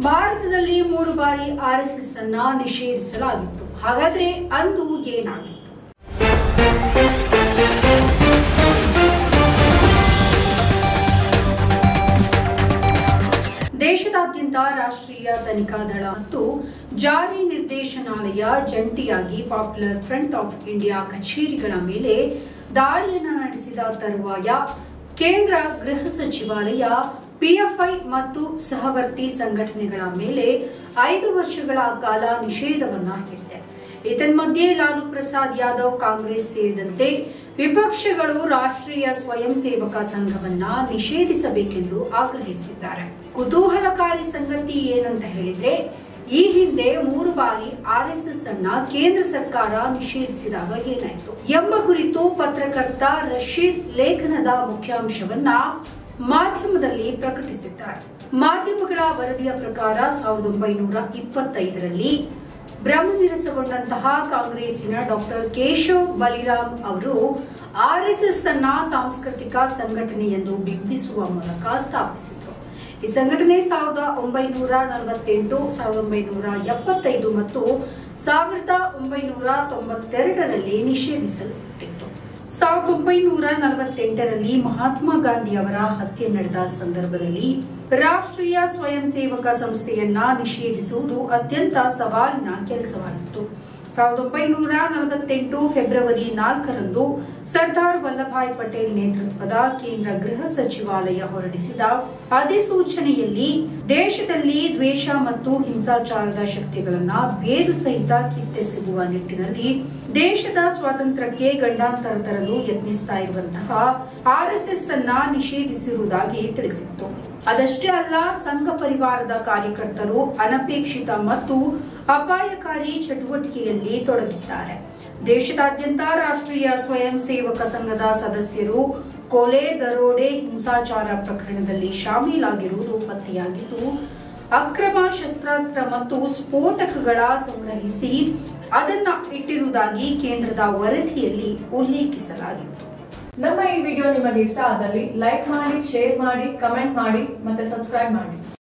ಭಾರತದಲ್ಲಿ ಮೂರು ಬಾರಿ ಆರ್ಎಸ್ಎಸ್ ಅನ್ನ ನಿಷೇಧಿಸಲಾಗಿತ್ತು ಹಾಗಾದ್ರೆ ಅಂದು ಏನಾಗಿತ್ತು ದೇಶದಾದ್ಯಂತ ರಾಷ್ಟ್ರೀಯ ತನಿಖಾ ದಳ ಮತ್ತು ಜಾರಿ ನಿರ್ದೇಶನಾಲಯ ಜಂಟಿಯಾಗಿ ಪಾಪ್ಯುಲರ್ ಫ್ರಂಟ್ ಆಫ್ ಇಂಡಿಯಾ ಕಚೇರಿಗಳ ಮೇಲೆ ದಾಳಿಯನ್ನ ನಡೆಸಿದ ತರುವಾಯ ಕೇಂದ್ರ ಗೃಹ ಸಚಿವಾಲಯ ಪಿಎಫ್ಐ ಮತ್ತು ಸಹವರ್ತಿ ಸಂಘಟನೆಗಳ ಮೇಲೆ ಐದು ವರ್ಷಗಳ ಕಾಲ ನಿಷೇಧವನ್ನ ಹೇರಿದೆ ಇದನ್ಮಧ್ಯೆ ಲಾಲು ಪ್ರಸಾದ್ ಯಾದವ್ ಕಾಂಗ್ರೆಸ್ ಸೇರಿದಂತೆ ವಿಪಕ್ಷಗಳು ರಾಷ್ಟ್ರೀಯ ಸ್ವಯಂ ಸೇವಕ ಸಂಘವನ್ನ ನಿಷೇಧಿಸಬೇಕೆಂದು ಆಗ್ರಹಿಸಿದ್ದಾರೆ ಕುತೂಹಲಕಾರಿ ಸಂಗತಿ ಏನಂತ ಹೇಳಿದ್ರೆ ಈ ಹಿಂದೆ ಮೂರು ಬಾರಿ ಆರ್ಎಸ್ಎಸ್ ಅನ್ನ ಕೇಂದ್ರ ಸರ್ಕಾರ ನಿಷೇಧಿಸಿದಾಗ ಏನಾಯ್ತು ಎಂಬ ಕುರಿತು ಪತ್ರಕರ್ತ ರಶೀದ್ ಲೇಖನದ ಮುಖ್ಯಾಂಶವನ್ನ ಮಾಧ್ಯಮದಲ್ಲಿ ಪ್ರಕಟಿಸಿದ್ದಾರೆ ಮಾಧ್ಯಮಗಳ ವರದಿಯ ಪ್ರಕಾರ ಸಾವಿರದ ಒಂಬೈನೂರ ಇಪ್ಪತ್ತೈದರಲ್ಲಿ ಭ್ರಮನಿರಸಗೊಂಡಂತಹ ಕಾಂಗ್ರೆಸ್ಸಿನ ಡಾಕ್ಟರ್ ಕೇಶವ್ ಬಲಿರಾಮ್ ಅವರು ಆರ್ಎಸ್ಎಸ್ ಅನ್ನ ಸಾಂಸ್ಕೃತಿಕ ಸಂಘಟನೆ ಎಂದು ಬಿಂಬಿಸುವ ಮೂಲಕ ಸ್ಥಾಪಿಸಿದರು ಈ ಸಂಘಟನೆ ಸಾವಿರದ ಒಂಬೈನೂರ ನಲವತ್ತೆಂಟು ಸಾವಿರದ ಒಂಬೈನೂರ ಎಪ್ಪತ್ತೈದು ಮತ್ತು ಸಾವಿರದ ಒಂಬೈನೂರ ತೊಂಬತ್ತೆರಡರಲ್ಲಿ ನಿಷೇಧಿಸಲ್ಪಟ್ಟಿತ್ತು ಸಾವಿರದ ಒಂಬೈನೂರ ನಲವತ್ತೆಂಟರಲ್ಲಿ ಮಹಾತ್ಮ ಗಾಂಧಿ ಅವರ ಹತ್ಯೆ ನಡೆದ ಸಂದರ್ಭದಲ್ಲಿ ರಾಷ್ಟ್ರೀಯ ಸ್ವಯಂ ಸೇವಕ ಸಂಸ್ಥೆಯನ್ನ ನಿಷೇಧಿಸುವುದು ಅತ್ಯಂತ ಸವಾಲಿನ ಕೆಲಸವಾಗಿತ್ತು ಸಾವಿರದ ಒಂಬೈನೂರ ನಲವತ್ತೆಂಟು ಫೆಬ್ರವರಿ ನಾಲ್ಕರಂದು ಸರ್ದಾರ್ ವಲ್ಲಭಾಯ್ ಪಟೇಲ್ ನೇತೃತ್ವದ ಕೇಂದ್ರ ಗೃಹ ಸಚಿವಾಲಯ ಹೊರಡಿಸಿದ ಅಧಿಸೂಚನೆಯಲ್ಲಿ ದೇಶದಲ್ಲಿ ದ್ವೇಷ ಮತ್ತು ಹಿಂಸಾಚಾರದ ಶಕ್ತಿಗಳನ್ನ ಬೇರು ಸಹಿತ ಕಿತ್ತೆಸೆಗುವ ನಿಟ್ಟಿನಲ್ಲಿ ದೇಶದ ಸ್ವಾತಂತ್ರ್ಯಕ್ಕೆ ಗಂಡಾಂತರ ತರಲು ಯತ್ನಿಸ್ತಾ ಇರುವಂತಹ ಆರ್ಎಸ್ಎಸ್ ಅನ್ನ ನಿಷೇಧಿಸಿರುವುದಾಗಿ ತಿಳಿಸಿತ್ತು ಅದಷ್ಟೇ ಅಲ್ಲ ಸಂಘ ಪರಿವಾರದ ಕಾರ್ಯಕರ್ತರು ಅನಪೇಕ್ಷಿತ ಮತ್ತು ಅಪಾಯಕಾರಿ ಚಟುವಟಿಕೆಯಲ್ಲಿ ತೊಡಗಿದ್ದಾರೆ ದೇಶದಾದ್ಯಂತ ರಾಷ್ಟ್ರೀಯ ಸ್ವಯಂ ಸೇವಕ ಸಂಘದ ಸದಸ್ಯರು ಕೊಲೆ ದರೋಡೆ ಹಿಂಸಾಚಾರ ಪ್ರಕರಣದಲ್ಲಿ ಶಾಮೀಲಾಗಿರುವುದು ಪತ್ತೆಯಾಗಿದ್ದು ಅಕ್ರಮ ಶಸ್ತ್ರಾಸ್ತ್ರ ಮತ್ತು ಸ್ಫೋಟಕಗಳ ಸಂಗ್ರಹಿಸಿ ಅದನ್ನ ಇಟ್ಟಿರುವುದಾಗಿ ಕೇಂದ್ರದ ವರದಿಯಲ್ಲಿ ಉಲ್ಲೇಖಿಸಲಾಗಿತ್ತು ನಮ್ಮ ಈ ವಿಡಿಯೋ ನಿಮಗೆ ಇಷ್ಟ ಆದಲ್ಲಿ ಲೈಕ್ ಮಾಡಿ ಶೇರ್ ಮಾಡಿ ಕಮೆಂಟ್ ಮಾಡಿ ಮತ್ತೆ ಸಬ್ಸ್ಕ್ರೈಬ್ ಮಾಡಿ